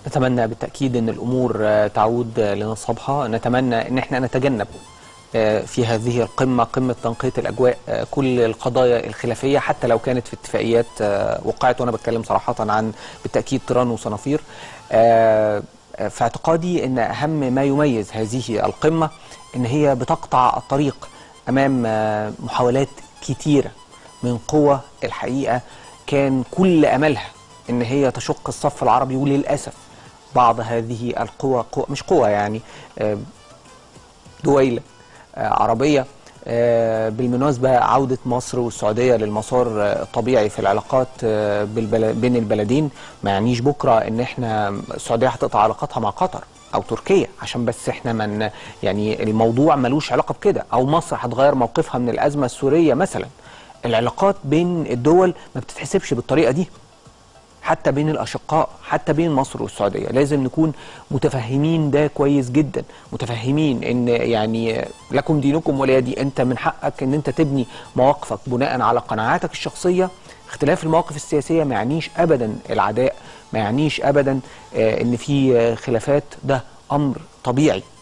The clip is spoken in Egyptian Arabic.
نتمنى بالتأكيد أن الأمور آه، تعود آه، لنصابها نتمنى أن احنا نتجنب آه، في هذه القمة قمة تنقية الأجواء آه، كل القضايا الخلافية حتى لو كانت في اتفاقيات آه، وقعت وأنا بتكلم صراحة عن بالتأكيد طيران وصنافير آه، آه، في اعتقادي أن أهم ما يميز هذه القمة أن هي بتقطع الطريق أمام آه، محاولات كتيرة من قوى الحقيقة كان كل أملها أن هي تشق الصف العربي وللأسف بعض هذه القوى قوى مش قوى يعني آه، دويلة آه، عربية آه، بالمناسبة عودة مصر والسعودية للمسار آه، الطبيعي في العلاقات آه، بالبل- بين البلدين ما يعنيش بكرة ان احنا السعودية هتقطع علاقاتها مع قطر او تركيا عشان بس احنا من يعني الموضوع ملوش علاقة بكده او مصر هتغير موقفها من الازمة السورية مثلا العلاقات بين الدول ما بتتحسبش بالطريقة دي حتى بين الأشقاء حتى بين مصر والسعودية لازم نكون متفهمين ده كويس جدا متفهمين ان يعني لكم دينكم ولي دي انت من حقك ان انت تبني مواقفك بناء على قناعاتك الشخصية اختلاف المواقف السياسية ما يعنيش ابدا العداء ما يعنيش ابدا آه، ان في آه، خلافات ده امر طبيعي